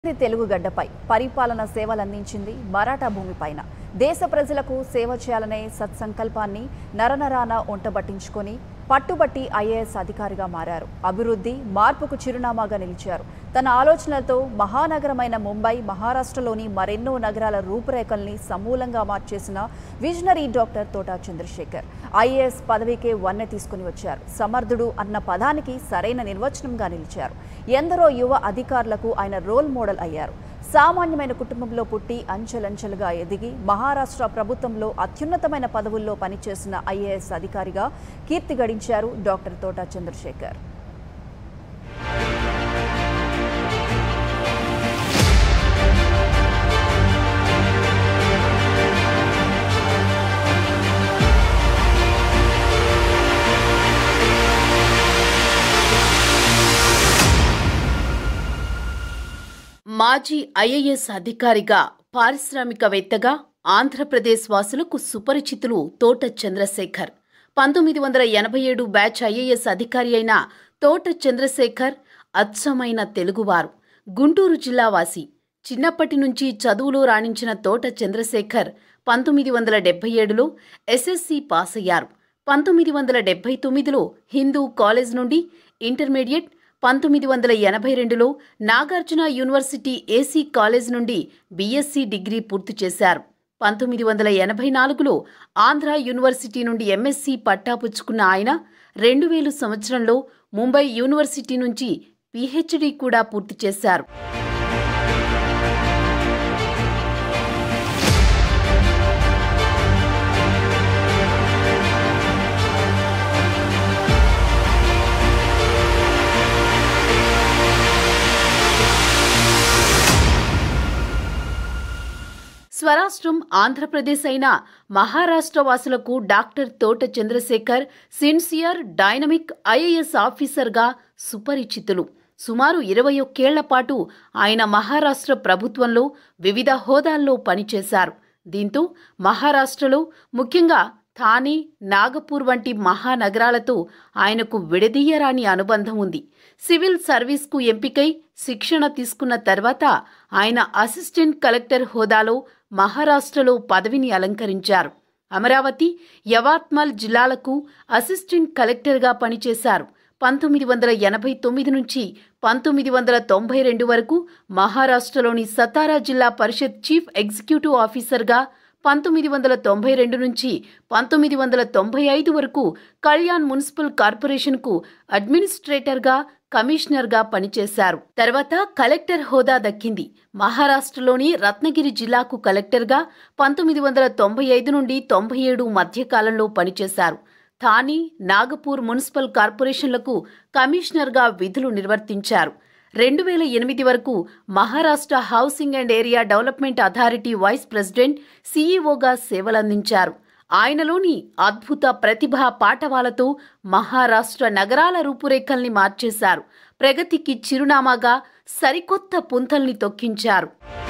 ఇది తెలుగు గడ్డపై పరిపాలన సేవలందించింది మరాఠా భూమిపైన దేశ ప్రజలకు సేవ చేయాలనే సత్సంకల్పాన్ని నరనరాన ఒంటబట్టించుకొని పట్టుబట్టి ఐఏఎస్ అధికారిగా మారారు అభివృద్ధి మార్పుకు చిరునామాగా నిలిచారు తన ఆలోచనలతో మహానగరమైన ముంబై మహారాష్ట్రలోని మరెన్నో నగరాల రూపురేఖల్ని సమూలంగా మార్చేసిన visionary doctor Thota Chandrasekhar IAS పదవికే వన్నె తీసుకుని వచ్చారు సమర్థుడు అన్న పదానికి సరైన నిర్వచనంగా నిలిచారు ఎందరో యువ అధికారులకు ఆయన రోల్ మోడల్ అయ్యారు సామాన్యమైన కుటుంబంలో పుట్టి అంచెలంచెలుగా ఎదిగి మహారాష్ట్ర ప్రభుత్వంలో అత్యున్నతమైన పదవుల్లో పనిచేసిన ఐఏఎస్ అధికారిగా కీర్తి గడించారు డాక్టర్ తోటా చంద్రశేఖర్ మాజీ ఐఏఎస్ అధికారిగా పారిశ్రామికవేత్తగా ఆంధ్రప్రదేశ్ వాసులకు సుపరిచితులు తోట చంద్రశేఖర్ పంతొమ్మిది వందల ఎనభై ఏడు బ్యాచ్ ఐఏఎస్ అధికారి అయిన తోట చంద్రశేఖర్ అచ్చమైన తెలుగువారు గుంటూరు జిల్లా వాసి చిన్నప్పటి నుంచి చదువులో రాణించిన తోట చంద్రశేఖర్ పంతొమ్మిది వందల డెబ్బై ఏడులో ఎస్ఎస్సి పాస్ అయ్యారు పంతొమ్మిది వందల డెబ్బై తొమ్మిదిలో హిందూ కాలేజ్ నుండి ఇంటర్మీడియట్ పంతొమ్మిది వందల ఎనభై రెండులో నాగార్జున యూనివర్సిటీ ఏసీ కాలేజ్ నుండి బీఎస్సీ డిగ్రీ పూర్తి చేశారు పంతొమ్మిది వందల ఎనభై నాలుగులో ఆంధ్ర యూనివర్సిటీ నుండి ఎంఎస్సీ పట్టా పుచ్చుకున్న ఆయన రెండు వేలు సంవత్సరంలో ముంబై యూనివర్సిటీ నుంచి పీహెచ్డీ కూడా పూర్తి చేశారు స్వరాష్ట్రం ఆంధ్రప్రదేశ్ అయిన మహారాష్ట్ర వాసులకు డాక్టర్ తోట చంద్రశేఖర్ సిన్సియర్ డైనమిక్ ఐఏఎస్ ఆఫీసర్గా సుపరిచితులు సుమారు ఇరవై ఒక్కేళ్ల పాటు ఆయన మహారాష్ట్ర ప్రభుత్వంలో వివిధ హోదాల్లో పనిచేశారు దీంతో మహారాష్ట్రలో ముఖ్యంగా థానే నాగపూర్ వంటి మహానగరాలతో ఆయనకు విడదీయరాని అనుబంధం ఉంది సివిల్ సర్వీస్కు ఎంపికై శిక్షణ తీసుకున్న తర్వాత ఆయన అసిస్టెంట్ కలెక్టర్ హోదాలో మహారాష్ట్రలో పదవిని అలంకరించారు అమరావతి యవాత్మల్ జిల్లాలకు అసిస్టెంట్ కలెక్టర్గా పనిచేశారు పంతొమ్మిది వందల ఎనభై తొమ్మిది నుంచి పంతొమ్మిది వందల తొంభై రెండు వరకు మహారాష్ట్రలోని సతారా జిల్లా పరిషత్ చీఫ్ ఎగ్జిక్యూటివ్ ఆఫీసర్గా పంతొమ్మిది వందల తొంభై రెండు నుంచి పంతొమ్మిది వందల తొంభై ఐదు వరకు కళ్యాణ్ మున్సిపల్ కార్పొరేషన్కు అడ్మినిస్ట్రేటర్గా కమిషనర్గా పనిచేశారు తర్వాత కలెక్టర్ హోదా దక్కింది మహారాష్ట్రలోని రత్నగిరి జిల్లాకు కలెక్టర్గా పంతొమ్మిది వందల తొంభై ఐదు నుండి తొంభై ఏడు మధ్యకాలంలో పనిచేశారు థానే నాగపూర్ మున్సిపల్ కార్పొరేషన్లకు కమిషనర్గా విధులు నిర్వర్తించారు రెండు వేల ఎనిమిది వరకు Maharashtra housing and area development authority vice president సీఈఓగా సేవలందించారు ఆయనలోని అద్భుత ప్రతిభా పాఠవాలతో మహారాష్ట్ర నగరాల రూపురేఖల్ని మార్చేశారు ప్రగతికి చిరునామాగా సరికొత్త పుంతల్ని తొక్కించారు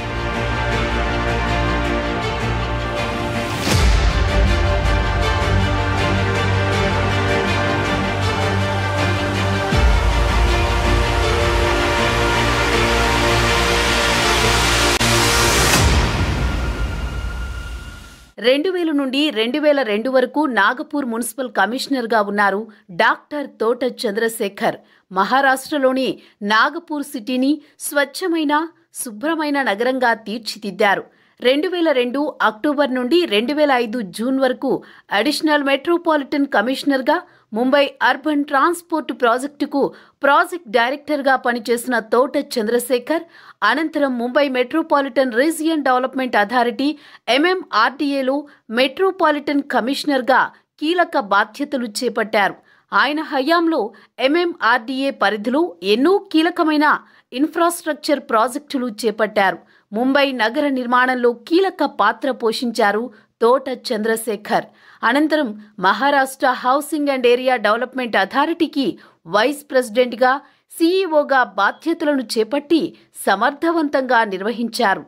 రెండు వేల నుండి రెండు వేల రెండు వరకు నాగపూర్ మున్సిపల్ కమిషనర్గా ఉన్నారు డాక్టర్ తోట చంద్రశేఖర్ మహారాష్ట్రలోని నాగపూర్ సిటీని స్వచ్ఛమైన శుభ్రమైన నగరంగా తీర్చిదిద్దారు రెండు వేల రెండు అక్టోబర్ నుండి రెండు వేల ఐదు జూన్ వరకు అడిషనల్ మెట్రోపాలిటన్ కమిషనర్గా ముంబై అర్బన్ ట్రాన్స్పోర్ట్ ప్రాజెక్టుకు ప్రాజెక్ట్ డైరెక్టర్గా పనిచేసిన తోట చంద్రశేఖర్ అనంతరం Mumbai metropolitan region development authority ఎంఎంఆర్డీఏలో మెట్రోపాలిటన్ కమిషనర్గా కీలక బాధ్యతలు చేపట్టారు ఆయన హయాంలో ఎంఎంఆర్డీఏ పరిధిలో ఎన్నో కీలకమైన ఇన్ఫ్రాస్ట్రక్చర్ ప్రాజెక్టులు చేపట్టారు ముంబై నగర నిర్మాణంలో కీలక పాత్ర పోషించారు తోట చంద్రశేఖర్ అనంతరం Maharashtra housing and area development అథారిటీకి వైస్ ప్రెసిడెంట్గా సీఈఓగా బాధ్యతలను చేపట్టి సమర్థవంతంగా నిర్వహించారు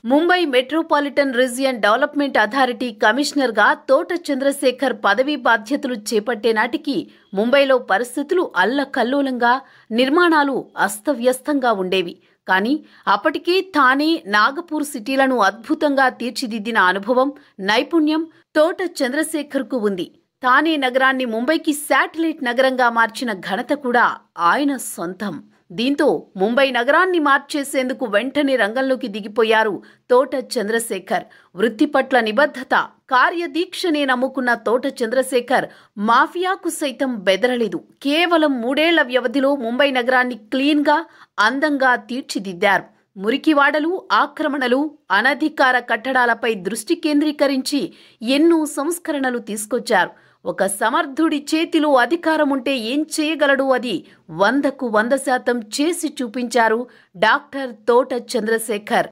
Mumbai metropolitan region development authority కమిషనర్గా తోట చంద్రశేఖర్ పదవీ బాధ్యతలు చేపట్టే నాటికి ముంబైలో పరిస్థితులు అల్లకల్లోలంగా నిర్మాణాలు అస్తవ్యస్తంగా ఉండేవి కానీ అప్పటికే తానే నాగపూర్ సిటీలను అద్భుతంగా తీర్చిదిద్దిన అనుభవం నైపుణ్యం తోట చంద్రశేఖర్కు ఉంది తానే నగరాన్ని ముంబైకి శాటిలైట్ నగరంగా మార్చిన ఘనత కూడా ఆయన సొంతం దీంతో ముంబై నగరాన్ని మార్చేసేందుకు వెంటనే రంగంలోకి దిగిపోయారు తోట చంద్రశేఖర్ వృత్తి పట్ల నిబద్ధత కార్యదీక్షనే నమ్ముకున్న తోట చంద్రశేఖర్ మాఫియాకు సైతం బెదరలేదు కేవలం మూడేళ్ల వ్యవధిలో ముంబై నగరాన్ని క్లీన్గా అందంగా తీర్చిదిద్దారు మురికివాడలు ఆక్రమణలు అనధికార కట్టడాలపై దృష్టి కేంద్రీకరించి ఎన్నో సంస్కరణలు తీసుకొచ్చారు ఒక సమర్థుడి చేతిలో అధికారం ఉంటే ఏం చేయగలడు అది వందకు వంద శాతం చేసి చూపించారు డాక్టర్ తోట చంద్రశేఖర్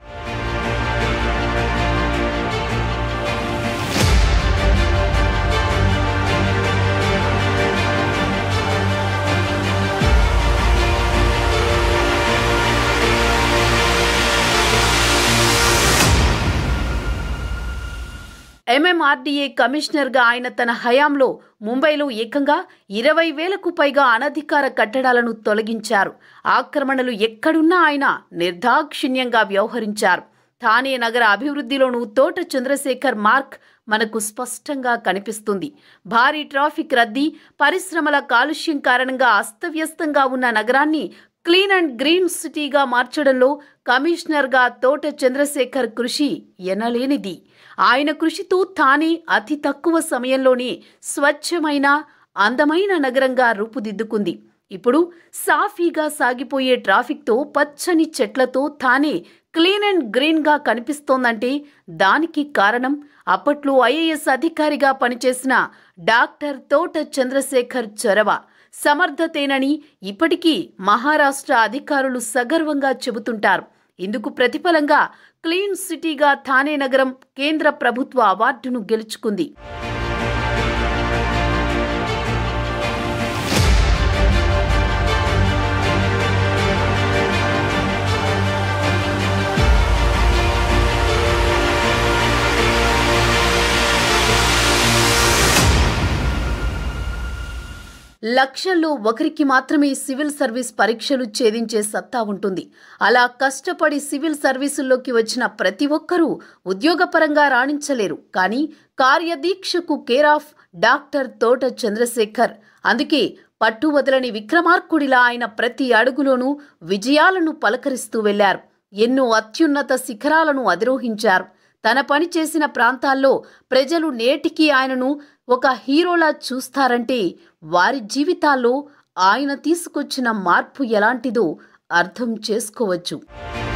ఎంఎంఆర్డీఏ కమిషనర్గా ఆయన తన హయాంలో ముంబైలో ఏకంగా ఇరవై వేలకు పైగా అనధికార కట్టడాలను తొలగించారు ఆక్రమణలు ఎక్కడున్నా ఆయన నిర్దాక్షిణ్యంగా వ్యవహరించారు థానే నగర అభివృద్ధిలోనూ తోట చంద్రశేఖర్ మార్క్ మనకు స్పష్టంగా కనిపిస్తుంది భారీ ట్రాఫిక్ రద్దీ పరిశ్రమల కాలుష్యం కారణంగా అస్తవ్యస్తంగా ఉన్న నగరాన్ని క్లీన్ అండ్ గ్రీన్ సిటీగా మార్చడంలో కమిషనర్గా తోట చంద్రశేఖర్ కృషి ఎనలేనిది ఆయన కృషితో తానే అతి తక్కువ సమయంలోనే స్వచ్ఛమైన అందమైన నగరంగా రూపుదిద్దుకుంది ఇప్పుడు సాఫీగా సాగిపోయే ట్రాఫిక్తో పచ్చని చెట్లతో తానే క్లీన్ అండ్ గ్రీన్గా కనిపిస్తోందంటే దానికి కారణం అప్పట్లో ఐఏఎస్ అధికారిగా పనిచేసిన డాక్టర్ తోట చంద్రశేఖర్ చొరవ సమర్థతేనని ఇప్పటికీ మహారాష్ట్ర అధికారులు సగర్వంగా చెబుతుంటారు ఇందుకు ప్రతిఫలంగా క్లీన్ సిటీగా థానే నగరం కేంద్ర ప్రభుత్వ అవార్డును గెలుచుకుంది లక్షల్లో ఒకరికి మాత్రమే సివిల్ సర్వీస్ పరీక్షలు ఛేదించే సత్తా ఉంటుంది అలా కష్టపడి సివిల్ సర్వీసుల్లోకి వచ్చిన ప్రతి ఒక్కరూ ఉద్యోగపరంగా రాణించలేరు కానీ కార్యదీక్షకు కేర్ ఆఫ్ డాక్టర్ తోట చంద్రశేఖర్ అందుకే పట్టు వదలని విక్రమార్కుడిలా ఆయన ప్రతి అడుగులోనూ విజయాలను పలకరిస్తూ వెళ్లారు ఎన్నో అత్యున్నత శిఖరాలను అధిరోహించారు తన పని చేసిన ప్రాంతాల్లో ప్రజలు నేటికి ఆయనను ఒక హీరోలా చూస్తారంటే వారి జీవితాల్లో ఆయన తీసుకొచ్చిన మార్పు ఎలాంటిదో అర్థం చేసుకోవచ్చు